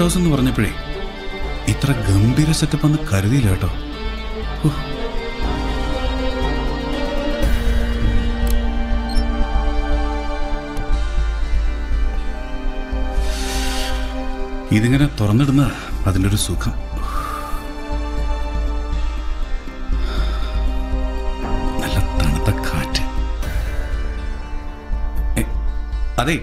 Boat house എന്ന് പറഞ്ഞപ്പോഴേ ഇത്ര ഗംഭീര സെറ്റപ്പ് എന്ന് കരുതിയില്ല കേട്ടോ ഹോ. ഇതിങ്ങനെ തുറന്നിടുന്ന അതിൻ്റെ ഒരു സുഖം നല്ല തണുത്ത കാറ്റ് എ, അതെ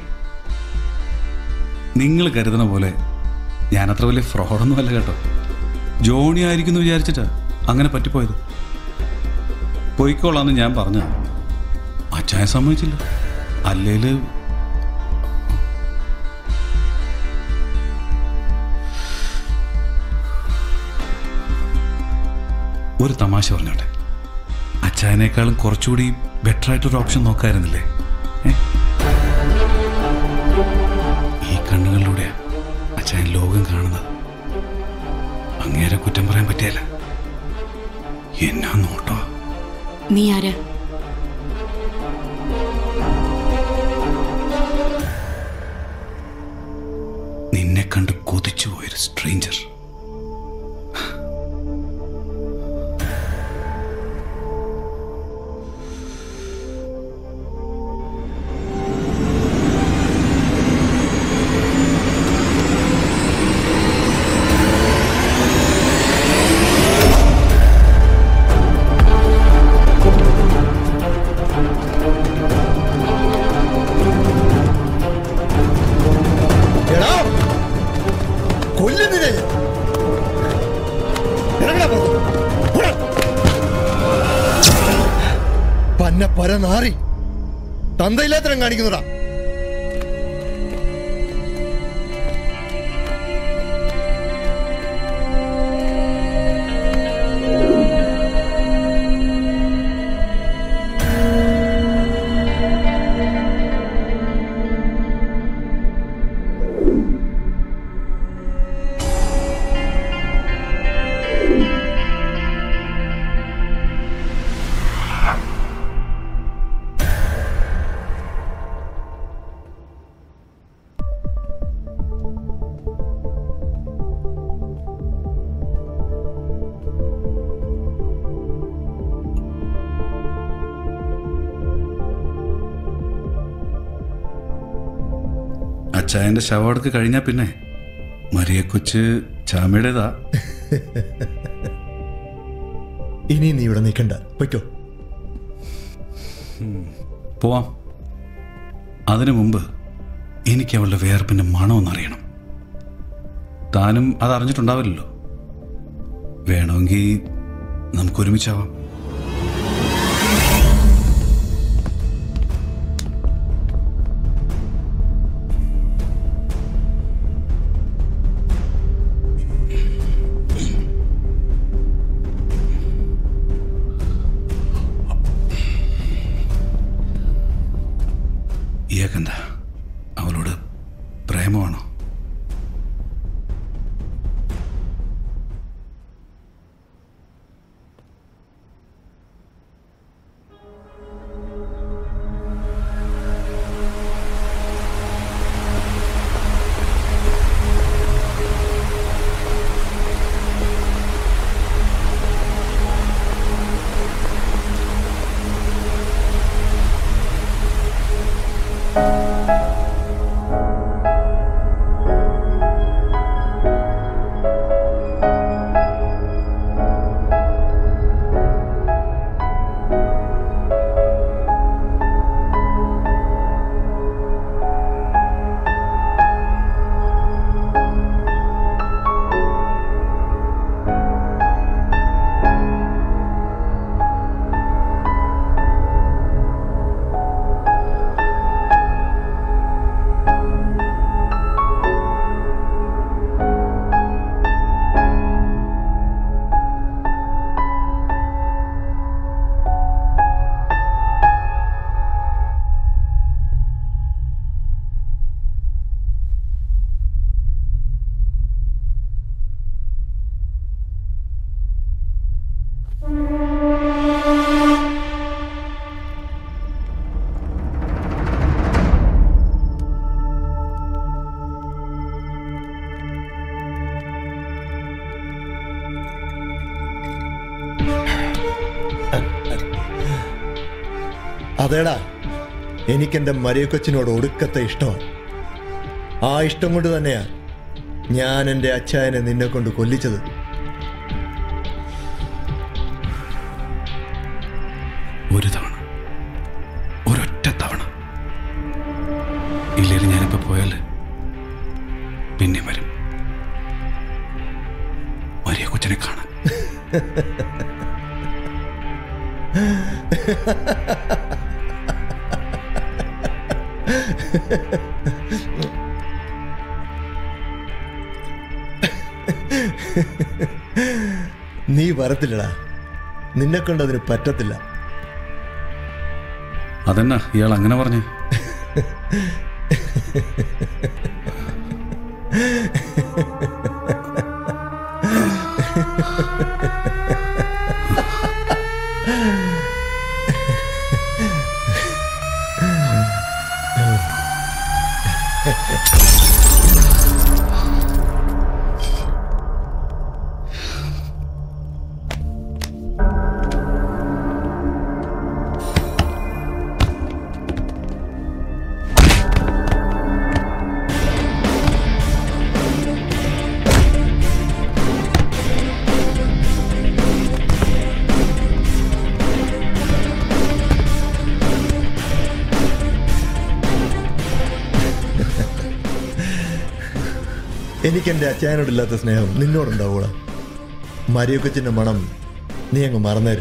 നിങ്ങൾ കരുതണ പോലെ ഞാനത്ര വലിയ ഫ്രോഡൊന്നും അല്ല കേട്ടോ ജോണി ആയിരിക്കും എന്ന് വിചാരിച്ചിട്ടാ അങ്ങനെ പറ്റിപ്പോയത് പോയിക്കോളാന്ന് ഞാൻ പറഞ്ഞ അച്ചായ സമ്മതിച്ചില്ല അല്ലേല് ഒരു തമാശ പറഞ്ഞോട്ടെ അച്ചായനേക്കാളും കുറച്ചുകൂടി ബെറ്റർ ആയിട്ടൊരു ഓപ്ഷൻ നോക്കായിരുന്നില്ലേ ഏ? ഈ കണ്ണുകളിലൂടെ അച്ചായൻ ലോകം കാണുന്നത് അങ്ങേരെ കുറ്റം പറയാൻ പറ്റിയല്ല എന്നാ നോട്ടോ നീ ആര് നിന്നെ കണ്ട് കൊതിച്ചു പോയൊരു സ്ട്രേഞ്ചർ എടാ കൊല്ലുന്നില്ലേ ഇറങ്ങടാ പുറത്ത്. പോടാ. പന്ന പര നാറി തന്തയില്ലാത്തരം കാണിക്കുന്നടാ അച്ചായന്റെ ശവടക്ക് കഴിഞ്ഞാ പിന്നെ മരിയ കൊച്ച് ചാമയുടേതാ ഇനി നീ ഇവിടെ നിൽക്കണ്ട പൊയ്ക്കോ പോവാം അതിനു മുമ്പ് എനിക്ക് അവളുടെ വേർപ്പിന്റെ മണമെന്നറിയണം താനും അത് അറിഞ്ഞിട്ടുണ്ടാവില്ലല്ലോ വേണമെങ്കിൽ നമുക്ക് ഒരുമിച്ചാവാം ഇയാക്കെന്താ അവളോട് പ്രേമമാണോ ആ അതേടാ എനിക്കെൻ്റെ മരിയക്കൊച്ചിനോട് ഒടുക്കത്തെ ഇഷ്ടമാണ് ആ ഇഷ്ടം കൊണ്ട് തന്നെയാ ഞാൻ എൻ്റെ അച്ചായനെ നിന്നെ കൊണ്ട് കൊല്ലിച്ചത് ഒരു തവണ ഒരൊറ്റ തവണ ഇല്ലെങ്കിൽ ഞാനിപ്പോ പോയാൽ പിന്നെ വരും മരിയ കൊച്ചിനെ കാണാൻ നീ വരത്തില്ലടാ നിന്നെ കൊണ്ട് അതിന് പറ്റത്തില്ല അതെന്നാ ഇയാൾ അങ്ങനെ പറഞ്ഞേ എനിക്ക് എൻ്റെ അച്ചായനോടില്ലാത്ത സ്നേഹം നിന്നോടുണ്ടാവൂടാ മരിയക്കൊച്ചിൻ്റെ മണം നീ അങ്ങ് മറന്നേര്